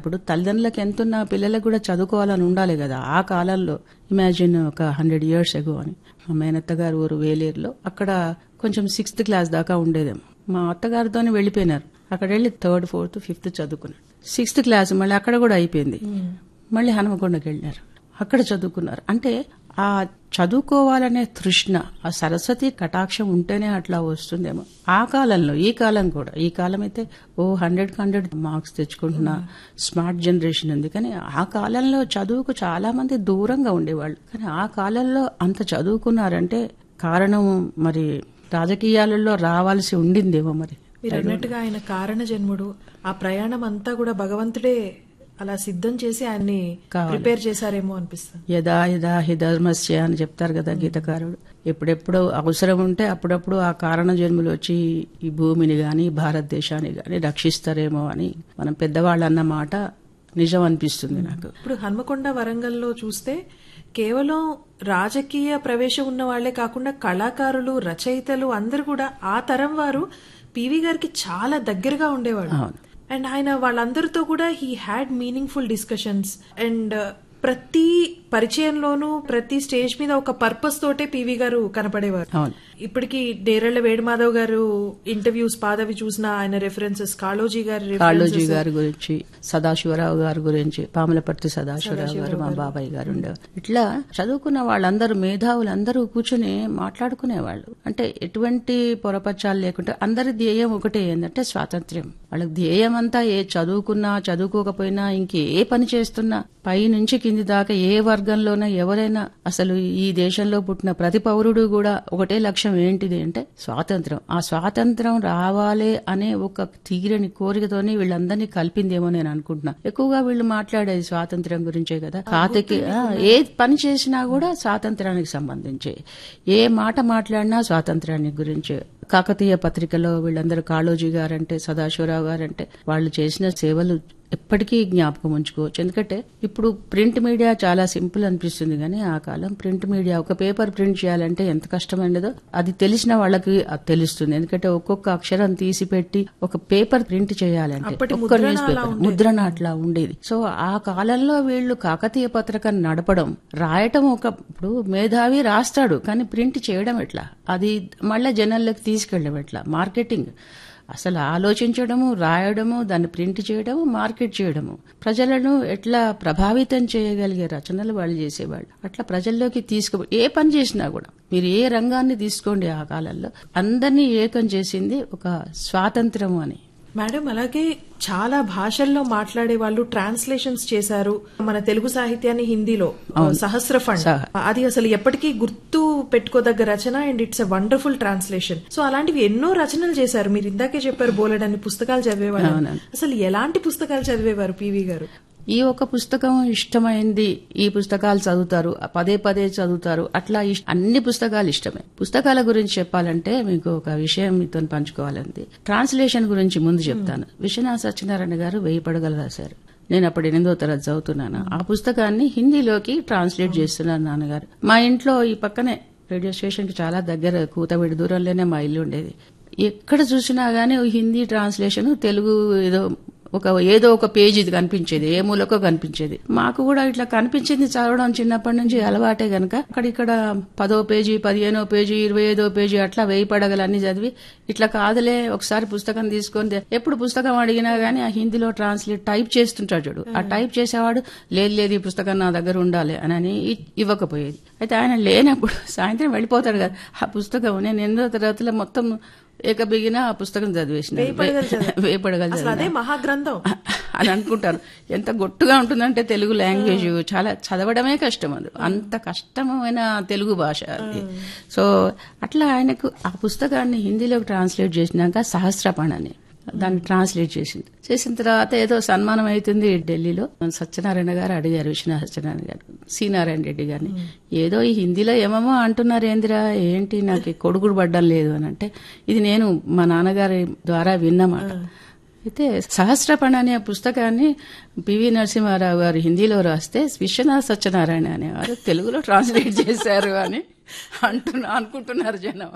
ఇప్పుడు తల్లిదండ్రులకు ఎంతున్నా పిల్లలకు కూడా చదువుకోవాలని ఉండాలి కదా ఆ కాలంలో ఇమాజిన్ ఒక హండ్రెడ్ ఇయర్స్ ఎగో అని మా మేనత్త గారు ఊరు వేలేరులో అక్కడ కొంచెం సిక్స్త్ క్లాస్ దాకా ఉండేదేమో మా అత్తగారితోనే వెళ్ళిపోయినారు అక్కడ వెళ్ళి థర్డ్ ఫోర్త్ ఫిఫ్త్ చదువుకున్నాడు సిక్స్త్ క్లాస్ మళ్ళీ అక్కడ కూడా అయిపోయింది మళ్ళీ హనుమకొండకి వెళ్ళినారు అక్కడ చదువుకున్నారు అంటే ఆ చదువుకోవాలనే తృష్ణ ఆ సరస్వతి కటాక్షం ఉంటేనే అట్లా వస్తుందేమో ఆ కాలంలో ఈ కాలం కూడా ఈ కాలం అయితే ఓ హండ్రెడ్ హండ్రెడ్ మార్క్స్ తెచ్చుకుంటున్న స్మార్ట్ జనరేషన్ ఉంది కానీ ఆ కాలంలో చదువుకు చాలా మంది దూరంగా ఉండేవాళ్ళు కానీ ఆ కాలంలో అంత చదువుకున్నారంటే కారణం మరి రాజకీయాలలో రావాల్సి ఉండిందేమో మరి మీరు అన్నట్టుగా ఆయన కారణ జన్ముడు ఆ ప్రయాణం అంతా కూడా భగవంతుడే అలా సిద్ధం చేసి ఆయన్ని ప్రిపేర్ చేశారేమో అనిపిస్తుంది యదా యదా హి ధర్మస్య అని చెప్తారు కదా గీతకారుడు ఎప్పుడెప్పుడు అవసరం ఉంటే అప్పుడప్పుడు ఆ కారణ జన్ములు వచ్చి ఈ భూమిని గాని భారతదేశాన్ని గాని రక్షిస్తారేమో అని మనం పెద్దవాళ్ళు అన్న మాట నిజం అనిపిస్తుంది నాకు ఇప్పుడు హన్మకొండ వరంగల్లో చూస్తే కేవలం రాజకీయ ప్రవేశం ఉన్న వాళ్లే కాకుండా కళాకారులు రచయితలు అందరూ కూడా ఆ తరం వారు పివి గారికి చాలా దగ్గరగా ఉండేవాడు అవును అండ్ ఆయన వాళ్ళందరితో కూడా he had meaningful discussions and ప్రతి పరిచయంలోనూ ప్రతి స్టేజ్ మీద ఒక పర్పస్ తోటే పివి గారు కనపడేవారు అవును ఇప్పటికి డేరళ్ల వేణుమాధవ్ గారు ఇంటర్వ్యూస్ పాదవి చూసిన ఆయన రెఫరెన్సెస్ కాళోజీ గారి కాళోజీ గారి గురించి సదాశివరావు గారి గురించి పాములపర్తి సదాశివరావు గారు మా బాబాయ్ గారు ఉండేవారు ఇట్లా చదువుకున్న వాళ్ళందరూ మేధావులందరూ కూర్చుని మాట్లాడుకునేవాళ్ళు అంటే ఎటువంటి పొరపచ్చాలు లేకుండా అందరి ధ్యేయం ఒకటే ఏంటంటే స్వాతంత్ర్యం వాళ్ళకి ధ్యేయం అంతా ఏ చదువుకున్నా చదువుకోకపోయినా ఇంకే పని చేస్తున్నా పై నుంచి కింది దాకా ఏ వర్గంలోనే ఎవరైనా అసలు ఈ దేశంలో పుట్టిన ప్రతి పౌరుడు కూడా ఒకటే లక్ష్యం ఏంటిది అంటే స్వాతంత్రం ఆ స్వాతంత్రం రావాలి అనే ఒక తీరని కోరికతోనే వీళ్ళందరినీ కలిపిందేమో నేను అనుకుంటున్నా ఎక్కువగా వీళ్ళు మాట్లాడేది స్వాతంత్రం గురించే కదా ఖాతాకి ఆ, ఏ పని చేసినా కూడా స్వాతంత్రానికి సంబంధించి ఏ మాట మాట్లాడినా స్వాతంత్రానికి గురించే కాకతీయ పత్రికలో వీళ్ళందరూ కాళోజీ గారంటే సదాశివరావు గారంటే వాళ్ళు చేసిన సేవలు ఎప్పటికీ జ్ఞాపకం ఉంచుకోవచ్చు ఎందుకంటే ఇప్పుడు ప్రింట్ మీడియా చాలా సింపుల్ అనిపిస్తుంది కానీ ఆ కాలం ప్రింట్ మీడియా ఒక పేపర్ ప్రింట్ చేయాలంటే ఎంత కష్టమైనదో అది తెలిసిన వాళ్ళకి అది తెలుస్తుంది ఎందుకంటే ఒక్కొక్క అక్షరం తీసి పెట్టి ఒక పేపర్ ప్రింట్ చేయాలంటే అప్పటి ఒక్క ముద్రణ న్యూస్ అలా పేపర్ ముద్రణ అట్లా ఉండేది సో ఆ కాలంలో వీళ్ళు కాకతీయ పత్రికను నడపడం రాయటం ఒక ఇప్పుడు మేధావి రాస్తాడు కానీ ప్రింట్ చేయడం ఎట్లా అది మళ్ళీ జనాల్లోకి తీసుకెళ్ళడం ఎట్లా మార్కెటింగ్ అసలు ఆలోచించడము రాయడము దాన్ని ప్రింట్ చేయడము మార్కెట్ చేయడము ప్రజలను ఎట్లా ప్రభావితం చేయగలిగే రచనలు వాళ్ళు చేసేవాళ్ళు అట్లా ప్రజల్లోకి తీసుకు ఏ పని చేసినా కూడా మీరు ఏ రంగాన్ని తీసుకోండి ఆ కాలంలో అందరినీ ఏకం చేసింది ఒక స్వాతంత్రము అని మేడం అలాగే చాలా భాషల్లో మాట్లాడే వాళ్ళు ట్రాన్స్లేషన్స్ చేశారు మన తెలుగు సాహిత్యాన్ని హిందీలో సహస్ర ఫండ్ అది అసలు ఎప్పటికీ గుర్తు పెట్టుకోదగ్గ రచన and it's a wonderful translation so అలాంటివి ఎన్నో రచనలు చేశారు మీరు ఇందాకే చెప్పారు బోలెడన్ని పుస్తకాలు చదివేవారు అసలు ఎలాంటి పుస్తకాలు చదివేవారు పివి గారు ఈ ఒక పుస్తకం ఇష్టమైంది ఈ పుస్తకాలు చదువుతారు పదే పదే చదువుతారు అట్లా ఇష్- అన్ని పుస్తకాలు ఇష్టమే పుస్తకాల గురించి చెప్పాలంటే మీకు ఒక విషయం మీతో పంచుకోవాలంది ట్రాన్స్లేషన్ గురించి ముందు చెప్తాను విశ్వనాథ సత్యనారాయణ గారు వెయ్యి పడగలు రాశారు నేను అప్పుడు ఎనిమిదో తరగతి చదువుతున్నాను ఆ పుస్తకాన్ని హిందీలోకి ట్రాన్స్లేట్ చేస్తున్నారు నాన్నగారు మా ఇంట్లో ఈ పక్కనే రేడియో స్టేషన్ కి చాలా దగ్గర కూతబడి దూరంలోనే మా ఇల్లు ఉండేది ఎక్కడ చూసినా గానీ ఓ హిందీ ట్రాన్స్లేషన్ తెలుగు ఏదో ఒక ఏదో ఒక పేజీ ఇది కనిపించేది ఏ మూలకో కనిపించేది మాకు కూడా ఇట్లా కనిపించింది చదవడం చిన్నప్పటి నుంచి అలవాటే గనక అక్కడిక్కడ పదో పేజీ పదిహేనో పేజీ ఇరవై ఐదో పేజీ అట్లా వేయి పడగలన్నీ చదివి ఇట్లా కాదులే ఒకసారి పుస్తకం తీసుకొని తే- ఎప్పుడు పుస్తకం అడిగినా గానీ ఆ హిందీలో ట్రాన్స్లేట్ టైప్ చేస్తుంటాడు చూడు ఆ టైప్ చేసేవాడు లేదు లేదు ఈ పుస్తకం నా దగ్గర ఉండాలి అని ఇ- ఇవ్వకపోయేది అయితే ఆయన లేనప్పుడు సాయంత్రం వెళ్ళిపోతాడు కదా ఆ పుస్తకం నేను ఎనిమిదో తరగతిలో మొత్తం ఏకబిగిన ఆ పుస్తకం చదివేసిన పడగలు చదివారు. వేపడగలు అసలు అదే మహాగ్రంథం అని అనుకుంటారు ఎంత గొట్టుగా ఉంటుందంటే తెలుగు లాంగ్వేజ్ చాలా చదవడమే కష్టం అది అంత కష్టమైన తెలుగు భాష అది సో అట్లా ఆయనకు ఆ పుస్తకాన్ని హిందీలోకి ట్రాన్స్లేట్ చేసినాక సహస్రపాణ్ అని దాన్ని ట్రాన్స్లేట్ చేసింది చేసిన తర్వాత ఏదో సన్మానం అవుతుంది ఢిల్లీలో సత్యనారాయణ గారు అడిగారు విశ్వనాథ సత్యనారాయణ గారు సి నారాయణ రెడ్డి గారిని ఏదో ఈ హిందీలో ఏమేమో అంటున్నారు ఏందిరా ఏంటి నాకు ఈ కొడుకుడు పడ్డం లేదు అని అంటే ఇది నేను మా నాన్నగారి ద్వారా విన్నమాట అయితే సహస్రపణ అనే పుస్తకాన్ని పివి నరసింహారావు గారు హిందీలో రాస్తే విశ్వనాథ సత్యనారాయణ అనేవారు తెలుగులో ట్రాన్స్లేట్ చేశారు అని అంటున్నా అనుకుంటున్నారు జనం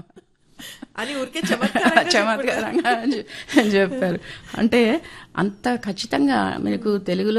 అని ఊరికే చమత్కారంగా చమత్కారంగా చె- చెప్పారు అంటే అంత ఖచ్చితంగా మీకు తెలుగులో